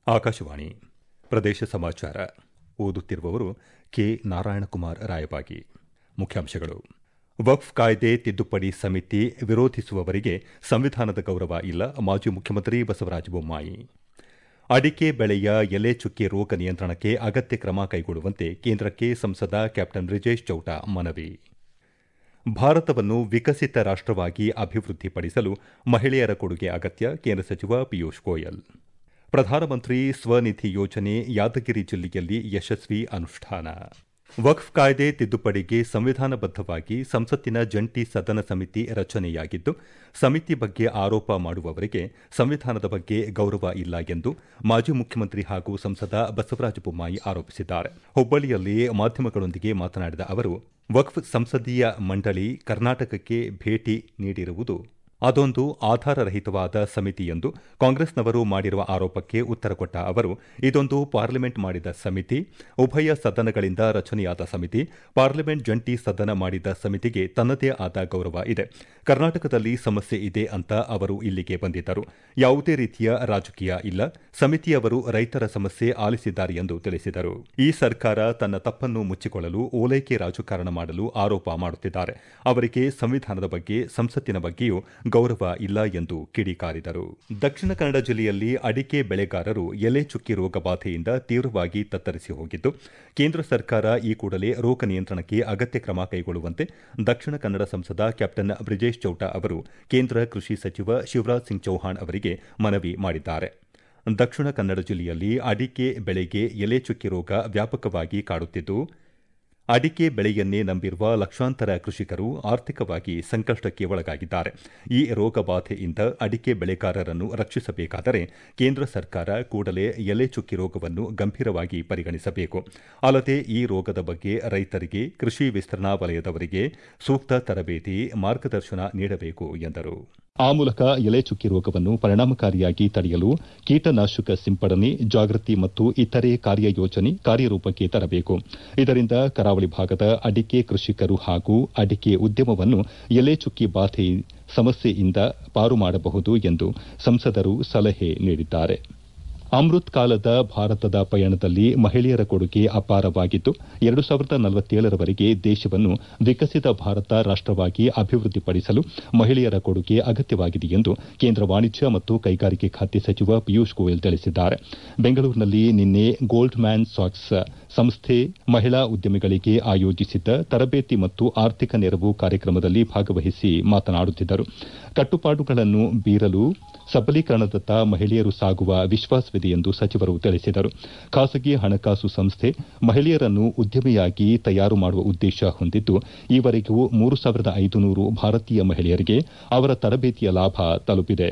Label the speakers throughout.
Speaker 1: ಆಕಾಶವಾಣಿ ಪ್ರದೇಶ ಸಮಾಚಾರ ಓದುತ್ತಿರುವವರು ಕೆ ನಾರಾಯಣಕುಮಾರ್ ರಾಯಬಾಗಿ ಮುಖ್ಯಾಂಶಗಳು ವಕ್ಫ್ ಕಾಯ್ದೆ ತಿದ್ದುಪಡಿ ಸಮಿತಿ ವಿರೋಧಿಸುವವರಿಗೆ ಸಂವಿಧಾನದ ಗೌರವ ಇಲ್ಲ ಮಾಜಿ ಮುಖ್ಯಮಂತ್ರಿ ಬಸವರಾಜ ಬೊಮ್ಮಾಯಿ ಅಡಿಕೆ ಬೆಳೆಯ ಎಲೆ ಚುಕ್ಕೆ ರೋಗ ನಿಯಂತ್ರಣಕ್ಕೆ ಅಗತ್ಯ ಕ್ರಮ ಕೈಗೊಳ್ಳುವಂತೆ ಕೇಂದ್ರಕ್ಕೆ ಸಂಸದ ಕ್ಯಾಪ್ಟನ್ ಬ್ರಿಜೇಶ್ ಚೌಟ ಮನವಿ ಭಾರತವನ್ನು ವಿಕಸಿತ ರಾಷ್ಟವಾಗಿ ಅಭಿವೃದ್ಧಿಪಡಿಸಲು ಮಹಿಳೆಯರ ಕೊಡುಗೆ ಅಗತ್ಯ ಕೇಂದ್ರ ಸಚಿವ ಪಿಯೂಷ್ ಗೋಯಲ್ ಪ್ರಧಾನಮಂತ್ರಿ ಸ್ವನಿಧಿ ಯೋಜನೆ ಯಾದಗಿರಿ ಜಿಲ್ಲೆಯಲ್ಲಿ ಯಶಸ್ವಿ ಅನುಷ್ಠಾನ ವಕ್ಫ್ ಕಾಯ್ದೆ ತಿದ್ದುಪಡಿಗೆ ಸಂವಿಧಾನಬದ್ದವಾಗಿ ಸಂಸತ್ತಿನ ಜಂಟಿ ಸದನ ಸಮಿತಿ ರಚನೆಯಾಗಿದ್ದು ಸಮಿತಿ ಬಗ್ಗೆ ಆರೋಪ ಮಾಡುವವರಿಗೆ ಸಂವಿಧಾನದ ಬಗ್ಗೆ ಗೌರವ ಇಲ್ಲ ಎಂದು ಮಾಜಿ ಮುಖ್ಯಮಂತ್ರಿ ಹಾಗೂ ಸಂಸದ ಬಸವರಾಜ ಬೊಮ್ಮಾಯಿ ಆರೋಪಿಸಿದ್ದಾರೆ ಹುಬ್ಬಳ್ಳಿಯಲ್ಲಿ ಮಾಧ್ಯಮಗಳೊಂದಿಗೆ ಮಾತನಾಡಿದ ಅವರು ವಕ್ಫ್ ಸಂಸದೀಯ ಮಂಡಳಿ ಕರ್ನಾಟಕಕ್ಕೆ ಭೇಟಿ ನೀಡಿರುವುದು ಅದೊಂದು ಆಧಾರರಹಿತವಾದ ಸಮಿತಿ ಎಂದು ಕಾಂಗ್ರೆಸ್ನವರು ಮಾಡಿರುವ ಆರೋಪಕ್ಕೆ ಉತ್ತರ ಕೊಟ್ಟ ಅವರು ಇದೊಂದು ಪಾರ್ಲಿಮೆಂಟ್ ಮಾಡಿದ ಸಮಿತಿ ಉಭಯ ಸದನಗಳಿಂದ ರಚನೆಯಾದ ಸಮಿತಿ ಪಾರ್ಲಿಮೆಂಟ್ ಜಂಟಿ ಸದನ ಮಾಡಿದ ಸಮಿತಿಗೆ ತನ್ನದೇ ಆದ ಗೌರವ ಇದೆ ಕರ್ನಾಟಕದಲ್ಲಿ ಸಮಸ್ಯೆ ಇದೆ ಅಂತ ಅವರು ಇಲ್ಲಿಗೆ ಬಂದಿದ್ದರು ಯಾವುದೇ ರೀತಿಯ ರಾಜಕೀಯ ಇಲ್ಲ ಸಮಿತಿಯವರು ರೈತರ ಸಮಸ್ಯೆ ಆಲಿಸಿದ್ದಾರೆ ಎಂದು ತಿಳಿಸಿದರು ಈ ಸರ್ಕಾರ ತನ್ನ ತಪ್ಪನ್ನು ಮುಚ್ಚಿಕೊಳ್ಳಲು ಓಲೈಕೆ ರಾಜಕಾರಣ ಮಾಡಲು ಆರೋಪ ಮಾಡುತ್ತಿದ್ದಾರೆ ಅವರಿಗೆ ಸಂವಿಧಾನದ ಬಗ್ಗೆ ಸಂಸತ್ತಿನ ಬಗ್ಗೆಯೂ ಗೌರವ ಇಲ್ಲ ಎಂದು ಕಿಡಿಕಾರಿದರು ದಕ್ಷಿಣ ಕನ್ನಡ ಜಿಲ್ಲೆಯಲ್ಲಿ ಅಡಿಕೆ ಬೆಳೆಗಾರರು ಎಲೆ ಚುಕ್ಕಿ ರೋಗ ಬಾಧೆಯಿಂದ ತೀವ್ರವಾಗಿ ತತ್ತರಿಸಿ ಹೋಗಿದ್ದು ಕೇಂದ್ರ ಸರ್ಕಾರ ಈ ಕೂಡಲೇ ರೋಗ ನಿಯಂತ್ರಣಕ್ಕೆ ಅಗತ್ಯ ಕ್ರಮ ಕೈಗೊಳ್ಳುವಂತೆ ದಕ್ಷಿಣ ಕನ್ನಡ ಸಂಸದ ಕ್ಯಾಪ್ಟನ್ ಬ್ರಿಜೇಶ್ ಚೌಟ ಅವರು ಕೇಂದ್ರ ಕೃಷಿ ಸಚಿವ ಶಿವರಾಜ್ ಸಿಂಗ್ ಚೌಹಾಣ್ ಅವರಿಗೆ ಮನವಿ ಮಾಡಿದ್ದಾರೆ ದಕ್ಷಿಣ ಕನ್ನಡ ಜಿಲ್ಲೆಯಲ್ಲಿ ಅಡಿಕೆ ಬೆಳೆಗೆ ಎಲೆ ಚುಕ್ಕಿ ರೋಗ ವ್ಯಾಪಕವಾಗಿ ಕಾಡುತ್ತಿದ್ದು ಅಡಿಕೆ ಬೆಳೆಯನ್ನೇ ನಂಬಿರುವ ಲಕ್ಷಾಂತರ ಕೃಷಿಕರು ಆರ್ಥಿಕವಾಗಿ ಸಂಕಷ್ಟಕ್ಕೆ ಒಳಗಾಗಿದ್ದಾರೆ ಈ ರೋಗ ಬಾಧೆಯಿಂದ ಅಡಿಕೆ ಬೆಳೆಗಾರರನ್ನು ರಕ್ಷಿಸಬೇಕಾದರೆ ಕೇಂದ್ರ ಸರ್ಕಾರ ಕೂಡಲೇ ಎಲೆ ಚುಕ್ಕಿ ರೋಗವನ್ನು ಗಂಭೀರವಾಗಿ ಪರಿಗಣಿಸಬೇಕು ಅಲ್ಲದೆ ಈ ರೋಗದ ಬಗ್ಗೆ ರೈತರಿಗೆ ಕೃಷಿ ವಿಸ್ತರಣಾ ವಲಯದವರಿಗೆ ಸೂಕ್ತ ತರಬೇತಿ ಮಾರ್ಗದರ್ಶನ ನೀಡಬೇಕು ಎಂದರು ಆ ಮೂಲಕ ಎಲೆ ಚುಕ್ಕಿ ರೋಗವನ್ನು ಪರಿಣಾಮಕಾರಿಯಾಗಿ ತಡೆಯಲು ಕೀಟನಾಶಕ ಸಿಂಪಡಣೆ ಜಾಗೃತಿ ಮತ್ತು ಇತರೆ ಕಾರ್ಯಯೋಜನೆ ಕಾರ್ಯರೂಪಕ್ಕೆ ತರಬೇಕು ಇದರಿಂದ ಕರಾವಳಿ ಭಾಗದ ಅಡಿಕೆ ಕೃಷಿಕರು ಹಾಗೂ ಅಡಿಕೆ ಉದ್ಯಮವನ್ನು ಎಲೆ ಚುಕ್ಕಿ ಬಾಧೆ ಸಮಸ್ಯೆಯಿಂದ ಪಾರು ಮಾಡಬಹುದು ಎಂದು ಸಂಸದರು ಸಲಹೆ ನೀಡಿದ್ದಾರೆ ಅಮೃತ್ ಕಾಲದ ಭಾರತದ ಪಯಣದಲ್ಲಿ ಮಹಿಳೆಯರ ಕೊಡುಗೆ ಅಪಾರವಾಗಿದ್ದು ಎರಡು ಸಾವಿರದ ನಲವತ್ತೇಳರವರೆಗೆ ದೇಶವನ್ನು ವಿಕಸಿತ ಭಾರತ ರಾಷ್ಟವಾಗಿ ಅಭಿವೃದ್ಧಿಪಡಿಸಲು ಮಹಿಳೆಯರ ಕೊಡುಗೆ ಅಗತ್ಯವಾಗಿದೆ ಎಂದು ಕೇಂದ್ರ ವಾಣಿಜ್ಯ ಮತ್ತು ಕೈಗಾರಿಕೆ ಖಾತೆ ಸಚಿವ ಪಿಯೂಷ್ ಗೋಯಲ್ ತಿಳಿಸಿದ್ದಾರೆ ಬೆಂಗಳೂರಿನಲ್ಲಿ ನಿನ್ನೆ ಗೋಲ್ಡ್ ಮ್ಯಾನ್ ಸಾಕ್ಸ್ ಸಂಸ್ಥೆ ಮಹಿಳಾ ಉದ್ಯಮಿಗಳಿಗೆ ಆಯೋಜಿಸಿದ್ದ ತರಬೇತಿ ಮತ್ತು ಆರ್ಥಿಕ ನೆರವು ಕಾರ್ಯಕ್ರಮದಲ್ಲಿ ಭಾಗವಹಿಸಿ ಮಾತನಾಡುತ್ತಿದ್ದರು ಕಟ್ಟುಪಾಡುಗಳನ್ನು ಬೀರಲು ಸಬಲೀಕರಣದತ್ತ ಮಹಿಳೆಯರು ಸಾಗುವ ವಿಶ್ವಾಸವಿದೆ ಎಂದು ಸಚಿವರು ತಿಳಿಸಿದರು ಖಾಸಗಿ ಹಣಕಾಸು ಸಂಸ್ಥೆ ಮಹಿಳೆಯರನ್ನು ಉದ್ಯಮಿಯಾಗಿ ತಯಾರು ಮಾಡುವ ಉದ್ದೇಶ ಹೊಂದಿದ್ದು ಈವರೆಗೂ ಮೂರು ಸಾವಿರದ ಐದುನೂರು ಭಾರತೀಯ ಮಹಿಳೆಯರಿಗೆ ಅವರ ತರಬೇತಿಯ ಲಾಭ ತಲುಪಿದೆ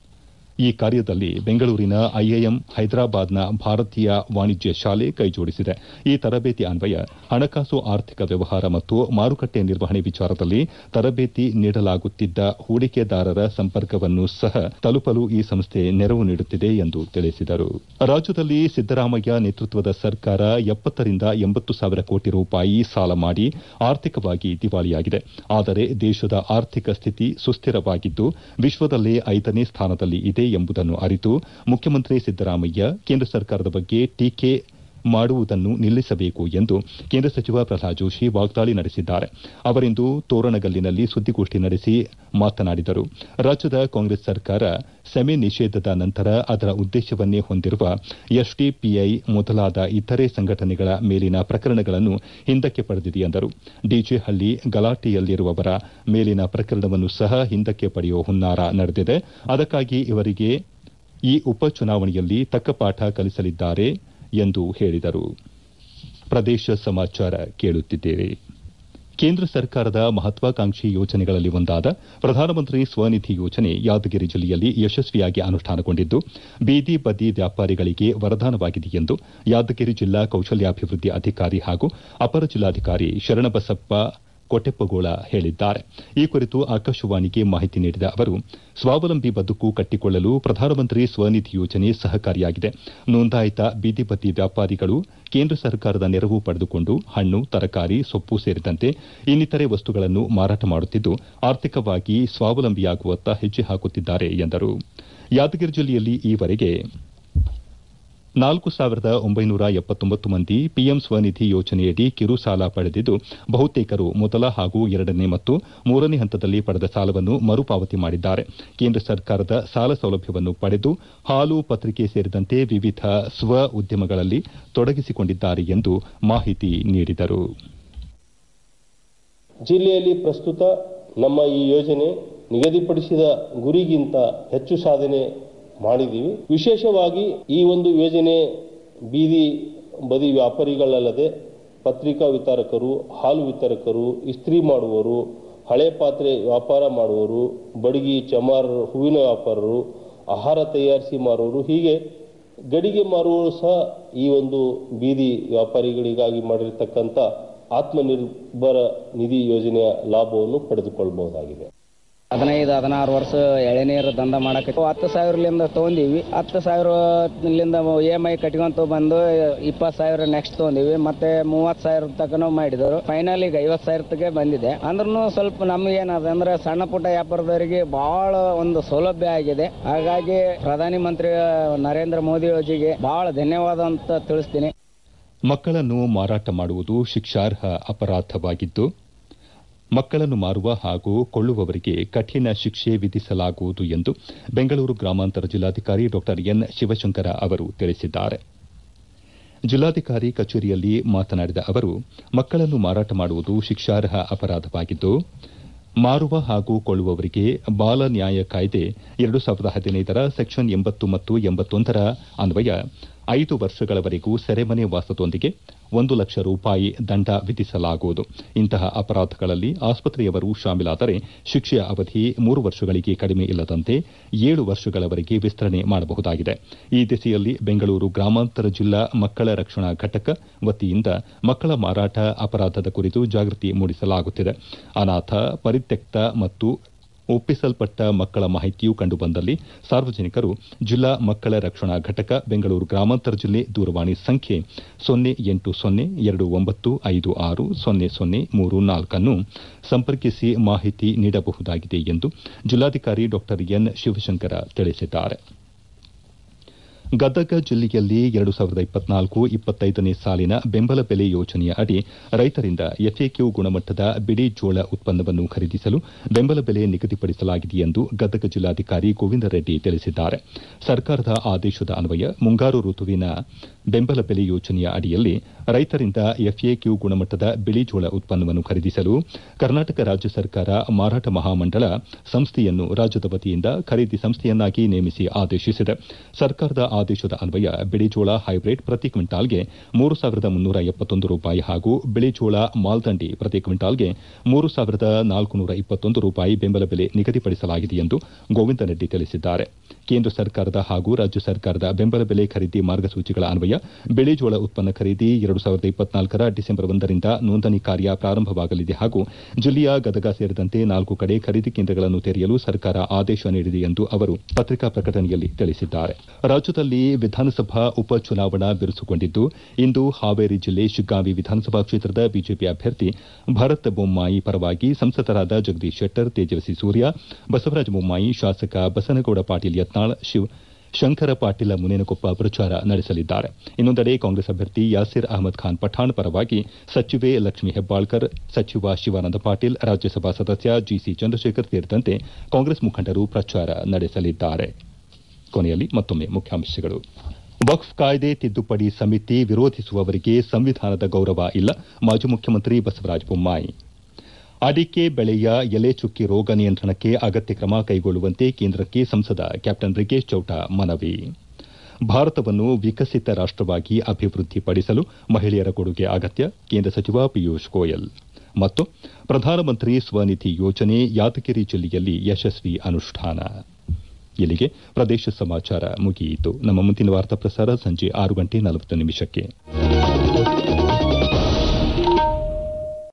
Speaker 1: ಈ ಕಾರ್ಯದಲ್ಲಿ ಬೆಂಗಳೂರಿನ ಐಐಎಂ ಹೈದರಾಬಾದ್ನ ಭಾರತೀಯ ವಾಣಿಜ್ಯ ಶಾಲೆ ಕೈಜೋಡಿಸಿದೆ ಈ ತರಬೇತಿ ಅನ್ವಯ ಹಣಕಾಸು ಆರ್ಥಿಕ ವ್ಯವಹಾರ ಮತ್ತು ಮಾರುಕಟ್ಟೆ ನಿರ್ವಹಣೆ ವಿಚಾರದಲ್ಲಿ ತರಬೇತಿ ನೀಡಲಾಗುತ್ತಿದ್ದ ಹೂಡಿಕೆದಾರರ ಸಂಪರ್ಕವನ್ನು ಸಹ ತಲುಪಲು ಈ ಸಂಸ್ಥೆ ನೆರವು ನೀಡುತ್ತಿದೆ ಎಂದು ತಿಳಿಸಿದರು ರಾಜ್ಯದಲ್ಲಿ ಸಿದ್ದರಾಮಯ್ಯ ನೇತೃತ್ವದ ಸರ್ಕಾರ ಎಪ್ಪತ್ತರಿಂದ ಎಂಬತ್ತು ಸಾವಿರ ಕೋಟಿ ರೂಪಾಯಿ ಸಾಲ ಮಾಡಿ ಆರ್ಥಿಕವಾಗಿ ದಿವಾಳಿಯಾಗಿದೆ ಆದರೆ ದೇಶದ ಆರ್ಥಿಕ ಸ್ಥಿತಿ ಸುಸ್ಥಿರವಾಗಿದ್ದು ವಿಶ್ವದಲ್ಲೇ ಐದನೇ ಸ್ಥಾನದಲ್ಲಿ ಇದೆ ಎಂಬುದನ್ನು ಅರಿತು ಮುಖ್ಯಮಂತ್ರಿ ಸಿದ್ದರಾಮಯ್ಯ ಕೇಂದ್ರ ಸರ್ಕಾರದ ಬಗ್ಗೆ ಟೀಕೆ ಮಾಡುವುದನ್ನು ನಿಲ್ಲಿಸಬೇಕು ಎಂದು ಕೇಂದ್ರ ಸಚಿವ ಪ್ರಹ್ಲಾದ್ ಜೋಶಿ ವಾಗ್ದಾಳಿ ನಡೆಸಿದ್ದಾರೆ ಅವರಿಂದು ತೋರಣಗಲ್ಲಿನಲ್ಲಿ ಸುದ್ದಿಗೋಷ್ಠಿ ನಡೆಸಿ ಮಾತನಾಡಿದರು ರಾಜ್ಯದ ಕಾಂಗ್ರೆಸ್ ಸರ್ಕಾರ ಸೆಮೆ ನಿಷೇಧದ ನಂತರ ಅದರ ಉದ್ದೇಶವನ್ನೇ ಹೊಂದಿರುವ ಎಸ್ಡಿಪಿಐ ಮೊದಲಾದ ಇತರೆ ಸಂಘಟನೆಗಳ ಮೇಲಿನ ಪ್ರಕರಣಗಳನ್ನು ಹಿಂದಕ್ಕೆ ಪಡೆದಿದೆ ಎಂದರು ಡಿಜೆ ಹಳ್ಳಿ ಗಲಾಟೆಯಲ್ಲಿರುವವರ ಮೇಲಿನ ಪ್ರಕರಣವನ್ನು ಸಹ ಹಿಂದಕ್ಕೆ ಪಡೆಯುವ ಹುನ್ನಾರ ನಡೆದಿದೆ ಅದಕ್ಕಾಗಿ ಇವರಿಗೆ ಈ ಉಪಚುನಾವಣೆಯಲ್ಲಿ ತಕ್ಕ ಪಾಠ ಕಲಿಸಲಿದ್ದಾರೆ ಎಂದು ಹೇಳಿದರು ಪ್ರದೇಶ ಸಮಾಚಾರ ಕೇಳುತ್ತಿದ್ದೇವೆ ಕೇಂದ್ರ ಸರ್ಕಾರದ ಮಹತ್ವಾಕಾಂಕ್ಷಿ ಯೋಜನೆಗಳಲ್ಲಿ ಒಂದಾದ ಪ್ರಧಾನಮಂತ್ರಿ ಸ್ವನಿಧಿ ಯೋಜನೆ ಯಾದಗಿರಿ ಜಿಲ್ಲೆಯಲ್ಲಿ ಯಶಸ್ವಿಯಾಗಿ ಅನುಷ್ಠಾನಗೊಂಡಿದ್ದು ಬೀದಿ ಬದಿ ವ್ಯಾಪಾರಿಗಳಿಗೆ ವರದಾನವಾಗಿದೆ ಎಂದು ಯಾದಗಿರಿ ಜಿಲ್ಲಾ ಕೌಶಲ್ಯಾಭಿವೃದ್ಧಿ ಅಧಿಕಾರಿ ಹಾಗೂ ಅಪರ ಜಿಲ್ಲಾಧಿಕಾರಿ ಶರಣಬಸಪ್ಪ ಕೊಟ್ಟೆಪ್ಪಗೋಳ ಹೇಳಿದ್ದಾರೆ ಈ ಕುರಿತು ಆಕಾಶವಾಣಿಗೆ ಮಾಹಿತಿ ನೀಡಿದ ಅವರು ಸ್ವಾವಲಂಬಿ ಬದುಕು ಕಟ್ಟಿಕೊಳ್ಳಲು ಪ್ರಧಾನಮಂತ್ರಿ ಸ್ವನಿಧಿ ಯೋಜನೆ ಸಹಕಾರಿಯಾಗಿದೆ ನೋಂದಾಯಿತ ಬೀದಿ ಬದಿ ವ್ಯಾಪಾರಿಗಳು ಕೇಂದ್ರ ಸರ್ಕಾರದ ನೆರವು ಪಡೆದುಕೊಂಡು ಹಣ್ಣು ತರಕಾರಿ ಸೊಪ್ಪು ಸೇರಿದಂತೆ ಇನ್ನಿತರೆ ವಸ್ತುಗಳನ್ನು ಮಾರಾಟ ಮಾಡುತ್ತಿದ್ದು ಆರ್ಥಿಕವಾಗಿ ಸ್ವಾವಲಂಬಿಯಾಗುವತ್ತ ಹೆಜ್ಜೆ ಹಾಕುತ್ತಿದ್ದಾರೆ ಎಂದರು ಯಾದಗಿರಿ ಜಿಲ್ಲೆಯಲ್ಲಿ ಈವರೆಗೆ ನಾಲ್ಕು ಸಾವಿರದ ಒಂಬೈನೂರ ಎಪ್ಪತ್ತೊಂಬತ್ತು ಮಂದಿ ಪಿಎಂ ಸ್ವನಿಧಿ ಯೋಜನೆಯಡಿ ಕಿರು ಸಾಲ ಪಡೆದಿದ್ದು ಬಹುತೇಕರು ಮೊದಲ ಹಾಗೂ ಎರಡನೇ ಮತ್ತು ಮೂರನೇ ಹಂತದಲ್ಲಿ ಪಡೆದ ಸಾಲವನ್ನು ಮರುಪಾವತಿ ಮಾಡಿದ್ದಾರೆ ಕೇಂದ್ರ ಸರ್ಕಾರದ ಸಾಲ ಸೌಲಭ್ಯವನ್ನು ಪಡೆದು ಹಾಲು ಪತ್ರಿಕೆ ಸೇರಿದಂತೆ ವಿವಿಧ ಸ್ವ ಉದ್ಯಮಗಳಲ್ಲಿ ತೊಡಗಿಸಿಕೊಂಡಿದ್ದಾರೆ ಎಂದು ಮಾಹಿತಿ ನೀಡಿದರು
Speaker 2: ಜಿಲ್ಲೆಯಲ್ಲಿ ಪ್ರಸ್ತುತ ನಮ್ಮ ಈ ಯೋಜನೆ ನಿಗದಿಪಡಿಸಿದ ಗುರಿಗಿಂತ ಹೆಚ್ಚು ಸಾಧನೆ ಮಾಡಿದ್ದೀವಿ ವಿಶೇಷವಾಗಿ ಈ ಒಂದು ಯೋಜನೆ ಬೀದಿ ಬದಿ ವ್ಯಾಪಾರಿಗಳಲ್ಲದೆ ಪತ್ರಿಕಾ ವಿತರಕರು ಹಾಲು ವಿತರಕರು ಇಸ್ತ್ರಿ ಮಾಡುವವರು ಹಳೆ ಪಾತ್ರೆ ವ್ಯಾಪಾರ ಮಾಡುವವರು ಬಡಗಿ ಚಮಾರರು ಹೂವಿನ ವ್ಯಾಪಾರರು ಆಹಾರ ತಯಾರಿಸಿ ಮಾರುವವರು ಹೀಗೆ ಗಡಿಗೆ ಮಾರುವವರು ಸಹ ಈ ಒಂದು ಬೀದಿ ವ್ಯಾಪಾರಿಗಳಿಗಾಗಿ ಮಾಡಿರ್ತಕ್ಕಂಥ ಆತ್ಮನಿರ್ಭರ ನಿಧಿ ಯೋಜನೆಯ ಲಾಭವನ್ನು ಪಡೆದುಕೊಳ್ಳಬಹುದಾಗಿದೆ
Speaker 3: ಹದಿನೈದು ಹದಿನಾರು ವರ್ಷ ಎಳೆನೀರು ದಂಧ ಮಾಡಕ್ಕೆ ಹತ್ತು ಸಾವಿರಲಿಂದ ತೊಗೊಂಡಿವಿ ಹತ್ತು ಸಾವಿರಲಿಂದ ಇ ಎಮ್ ಐ ಕಟ್ಕೊಂತ ಬಂದು ಇಪ್ಪತ್ತು ಸಾವಿರ ನೆಕ್ಸ್ಟ್ ತೊಗೊಂಡಿವಿ ಮತ್ತೆ ಮೂವತ್ತು ಸಾವಿರ ತಕನೂ ಮಾಡಿದರು ಫೈನಲ್ ಈಗ ಐವತ್ತು ಸಾವಿರ ತಗೆ ಬಂದಿದೆ ಅಂದ್ರೂ ಸ್ವಲ್ಪ ನಮ್ಗೆ ಏನದ ಅಂದ್ರೆ ಸಣ್ಣ ಪುಟ್ಟ ವ್ಯಾಪಾರದವರಿಗೆ ಬಹಳ ಒಂದು ಸೌಲಭ್ಯ ಆಗಿದೆ ಹಾಗಾಗಿ ಪ್ರಧಾನಿ ಮಂತ್ರಿ ನರೇಂದ್ರ ಮೋದಿ ಅವರಿಗೆ ಬಹಳ ಧನ್ಯವಾದ ಅಂತ ತಿಳಿಸ್ತೀನಿ
Speaker 1: ಮಕ್ಕಳನ್ನು ಮಾರಾಟ ಮಾಡುವುದು ಶಿಕ್ಷಾರ್ಹ ಅಪರಾಧವಾಗಿದ್ದು ಮಕ್ಕಳನ್ನು ಮಾರುವ ಹಾಗೂ ಕೊಳ್ಳುವವರಿಗೆ ಕಠಿಣ ಶಿಕ್ಷೆ ವಿಧಿಸಲಾಗುವುದು ಎಂದು ಬೆಂಗಳೂರು ಗ್ರಾಮಾಂತರ ಜಿಲ್ಲಾಧಿಕಾರಿ ಡಾ ಎನ್ ಶಿವಶಂಕರ ಅವರು ತಿಳಿಸಿದ್ದಾರೆ ಜಿಲ್ಲಾಧಿಕಾರಿ ಕಚೇರಿಯಲ್ಲಿ ಮಾತನಾಡಿದ ಅವರು ಮಕ್ಕಳನ್ನು ಮಾರಾಟ ಮಾಡುವುದು ಶಿಕ್ಷಾರ್ಹ ಅಪರಾಧವಾಗಿದ್ದು ಮಾರುವ ಹಾಗೂ ಕೊಳ್ಳುವವರಿಗೆ ಬಾಲ ನ್ಯಾಯ ಕಾಯ್ದೆ ಎರಡು ಸಾವಿರದ ಹದಿನೈದರ ಸೆಕ್ಷನ್ ಎಂಬತ್ತು ಮತ್ತು ಎಂಬತ್ತೊಂದರ ಅನ್ವಯ ಐದು ವರ್ಷಗಳವರೆಗೂ ಸೆರೆಮನೆ ವಾಸದೊಂದಿಗೆ ಒಂದು ಲಕ್ಷ ರೂಪಾಯಿ ದಂಡ ವಿಧಿಸಲಾಗುವುದು ಇಂತಹ ಅಪರಾಧಗಳಲ್ಲಿ ಆಸ್ಪತ್ರೆಯವರು ಶಾಮೀಲಾದರೆ ಶಿಕ್ಷೆಯ ಅವಧಿ ಮೂರು ವರ್ಷಗಳಿಗೆ ಕಡಿಮೆ ಇಲ್ಲದಂತೆ ಏಳು ವರ್ಷಗಳವರೆಗೆ ವಿಸ್ತರಣೆ ಮಾಡಬಹುದಾಗಿದೆ ಈ ದಿಸೆಯಲ್ಲಿ ಬೆಂಗಳೂರು ಗ್ರಾಮಾಂತರ ಜಿಲ್ಲಾ ಮಕ್ಕಳ ರಕ್ಷಣಾ ಘಟಕ ವತಿಯಿಂದ ಮಕ್ಕಳ ಮಾರಾಟ ಅಪರಾಧದ ಕುರಿತು ಜಾಗೃತಿ ಮೂಡಿಸಲಾಗುತ್ತಿದೆ ಅನಾಥ ಪರಿತ್ಯಕ್ತ ಮತ್ತು ಒಪ್ಪಿಸಲ್ಪಟ್ಟ ಮಕ್ಕಳ ಮಾಹಿತಿಯು ಕಂಡುಬಂದಲ್ಲಿ ಸಾರ್ವಜನಿಕರು ಜಿಲ್ಲಾ ಮಕ್ಕಳ ರಕ್ಷಣಾ ಘಟಕ ಬೆಂಗಳೂರು ಗ್ರಾಮಾಂತರ ಜಿಲ್ಲೆ ದೂರವಾಣಿ ಸಂಖ್ಯೆ ಸೊನ್ನೆ ಎಂಟು ಸೊನ್ನೆ ಎರಡು ಒಂಬತ್ತು ಐದು ಆರು ಸೊನ್ನೆ ಸೊನ್ನೆ ಮೂರು ನಾಲ್ಕನ್ನು ಸಂಪರ್ಕಿಸಿ ಮಾಹಿತಿ ನೀಡಬಹುದಾಗಿದೆ ಎಂದು ಜಿಲ್ಲಾಧಿಕಾರಿ ಡಾ ಎನ್ ಶಿವಶಂಕರ ತಿಳಿಸಿದ್ದಾರೆ ಗದಗ ಜಿಲ್ಲೆಯಲ್ಲಿ ಎರಡು ಸಾವಿರದ ಇಪ್ಪತ್ನಾಲ್ಕು ಇಪ್ಪತ್ತೈದನೇ ಸಾಲಿನ ಬೆಂಬಲ ಬೆಲೆ ಯೋಜನೆಯ ಅಡಿ ರೈತರಿಂದ ಎಫ್ಎಕ್ಯೂ ಗುಣಮಟ್ಟದ ಬಿಡಿ ಜೋಳ ಉತ್ಪನ್ನವನ್ನು ಖರೀದಿಸಲು ಬೆಂಬಲ ಬೆಲೆ ನಿಗದಿಪಡಿಸಲಾಗಿದೆ ಎಂದು ಗದಗ ಜಿಲ್ಲಾಧಿಕಾರಿ ಗೋವಿಂದ ರೆಡ್ಡಿ ತಿಳಿಸಿದ್ದಾರೆ ಸರ್ಕಾರದ ಆದೇಶದ ಅನ್ವಯ ಮುಂಗಾರು ಋತುವಿನ ಬೆಂಬಲ ಬೆಲೆ ಯೋಜನೆಯ ಅಡಿಯಲ್ಲಿ ರೈತರಿಂದ ಎಫ್ಎಕ್ಯೂ ಗುಣಮಟ್ಟದ ಬಿಳಿ ಜೋಳ ಉತ್ಪನ್ನವನ್ನು ಖರೀದಿಸಲು ಕರ್ನಾಟಕ ರಾಜ್ಯ ಸರ್ಕಾರ ಮಾರಾಟ ಮಹಾಮಂಡಳ ಸಂಸ್ಥೆಯನ್ನು ರಾಜ್ಯದ ವತಿಯಿಂದ ಖರೀದಿ ಸಂಸ್ಥೆಯನ್ನಾಗಿ ನೇಮಿಸಿ ಆದೇಶಿಸಿದೆ ಸರ್ಕಾರದ ಆದೇಶದ ಅನ್ವಯ ಬಿಳಿಜೋಳ ಹೈಬ್ರಿಡ್ ಪ್ರತಿ ಕ್ವಿಂಟಾಲ್ಗೆ ಮೂರು ಸಾವಿರದ ಮುನ್ನೂರ ಎಪ್ಪತ್ತೊಂದು ರೂಪಾಯಿ ಹಾಗೂ ಬಿಳಿಜೋಳ ಮಾಲ್ದಂಡಿ ಪ್ರತಿ ಕ್ವಿಂಟಾಲ್ಗೆ ಮೂರು ಸಾವಿರದ ನಾಲ್ಕುನೂರ ಇಪ್ಪತ್ತೊಂದು ರೂಪಾಯಿ ಬೆಂಬಲ ಬೆಲೆ ನಿಗದಿಪಡಿಸಲಾಗಿದೆ ಎಂದು ಗೋವಿಂದ ರೆಡ್ಡಿ ತಿಳಿಸಿದ್ದಾರೆ ಕೇಂದ್ರ ಸರ್ಕಾರದ ಹಾಗೂ ರಾಜ್ಯ ಸರ್ಕಾರದ ಬೆಂಬಲ ಬೆಲೆ ಖರೀದಿ ಮಾರ್ಗಸೂಚಿಗಳ ಅನ್ವಯ ಬಿಳಿಜೋಳ ಉತ್ಪನ್ನ ಖರೀದಿ ಎರಡು ಸಾವಿರದ ಇಪ್ಪತ್ನಾಲ್ಕರ ಡಿಸೆಂಬರ್ ಒಂದರಿಂದ ನೋಂದಣಿ ಕಾರ್ಯ ಪ್ರಾರಂಭವಾಗಲಿದೆ ಹಾಗೂ ಜಿಲ್ಲೆಯ ಗದಗ ಸೇರಿದಂತೆ ನಾಲ್ಕು ಕಡೆ ಖರೀದಿ ಕೇಂದ್ರಗಳನ್ನು ತೆರೆಯಲು ಸರ್ಕಾರ ಆದೇಶ ನೀಡಿದೆ ಎಂದು ಅವರು ಪತ್ರಿಕಾ ಪ್ರಕಟಣೆಯಲ್ಲಿ ತಿಳಿಸಿದ್ದಾರೆ ರಾಜ್ಯದಲ್ಲಿ ವಿಧಾನಸಭಾ ಉಪಚುನಾವಣಾ ಬಿರುಸುಗೊಂಡಿದ್ದು ಇಂದು ಹಾವೇರಿ ಜಿಲ್ಲೆ ಶಿಗ್ಗಾಂವಿ ವಿಧಾನಸಭಾ ಕ್ಷೇತ್ರದ ಬಿಜೆಪಿ ಅಭ್ಯರ್ಥಿ ಭರತ್ ಬೊಮ್ಮಾಯಿ ಪರವಾಗಿ ಸಂಸದರಾದ ಜಗದೀಶ್ ಶೆಟ್ಟರ್ ತೇಜಸ್ವಿ ಸೂರ್ಯ ಬಸವರಾಜ ಬೊಮ್ಮಾಯಿ ಶಾಸಕ ಬಸನಗೌಡ ಪಾಟೀಲ್ ಯತ್ನಾಳ್ ಶಿವ್ ಶಂಕರ ಪಾಟೀಲ ಮುನೇನಕೊಪ್ಪ ಪ್ರಚಾರ ನಡೆಸಲಿದ್ದಾರೆ ಇನ್ನೊಂದೆಡೆ ಕಾಂಗ್ರೆಸ್ ಅಭ್ಯರ್ಥಿ ಯಾಸಿರ್ ಅಹಮದ್ ಖಾನ್ ಪಠಾಣ್ ಪರವಾಗಿ ಸಚಿವೆ ಲಕ್ಷ್ಮೀ ಹೆಬ್ಬಾಳ್ಕರ್ ಸಚಿವ ಶಿವಾನಂದ ಪಾಟೀಲ್ ರಾಜ್ಯಸಭಾ ಸದಸ್ಯ ಜಿಸಿ ಚಂದ್ರಶೇಖರ್ ಸೇರಿದಂತೆ ಕಾಂಗ್ರೆಸ್ ಮುಖಂಡರು ಪ್ರಚಾರ ನಡೆಸಲಿದ್ದಾರೆ ಕೊನೆಯಲ್ಲಿ ಮತ್ತೊಮ್ಮೆ ಮುಖ್ಯಾಂಶಗಳು ವಕ್ಫ್ ಕಾಯ್ದೆ ತಿದ್ದುಪಡಿ ಸಮಿತಿ ವಿರೋಧಿಸುವವರಿಗೆ ಸಂವಿಧಾನದ ಗೌರವ ಇಲ್ಲ ಮಾಜಿ ಮುಖ್ಯಮಂತ್ರಿ ಬಸವರಾಜ ಬೊಮ್ಮಾಯಿ ಅಡಿಕೆ ಬೆಳೆಯ ಎಲೆ ಚುಕ್ಕಿ ರೋಗ ನಿಯಂತ್ರಣಕ್ಕೆ ಅಗತ್ಯ ಕ್ರಮ ಕೈಗೊಳ್ಳುವಂತೆ ಕೇಂದ್ರಕ್ಕೆ ಸಂಸದ ಕ್ಯಾಪ್ಟನ್ ಬ್ರಿಗೇಶ್ ಚೌಟ ಮನವಿ ಭಾರತವನ್ನು ವಿಕಸಿತ ರಾಷ್ಟವಾಗಿ ಅಭಿವೃದ್ಧಿಪಡಿಸಲು ಮಹಿಳೆಯರ ಕೊಡುಗೆ ಅಗತ್ಯ ಕೇಂದ್ರ ಸಚಿವ ಪಿಯೂಷ್ ಗೋಯಲ್ ಮತ್ತು ಪ್ರಧಾನಮಂತ್ರಿ ಸ್ವನಿಧಿ ಯೋಜನೆ ಯಾದಗಿರಿ ಜಿಲ್ಲೆಯಲ್ಲಿ ಯಶಸ್ವಿ ಅನುಷ್ಠಾನ ಇಲ್ಲಿಗೆ ಪ್ರದೇಶ ಸಮಾಚಾರ ಮುಗಿಯಿತು ನಮ್ಮ ಮುಂದಿನ ವಾರ್ತಾ ಪ್ರಸಾರ ಸಂಜೆ ಆರು ಗಂಟೆ ನಲವತ್ತು ನಿಮಿಷಕ್ಕೆ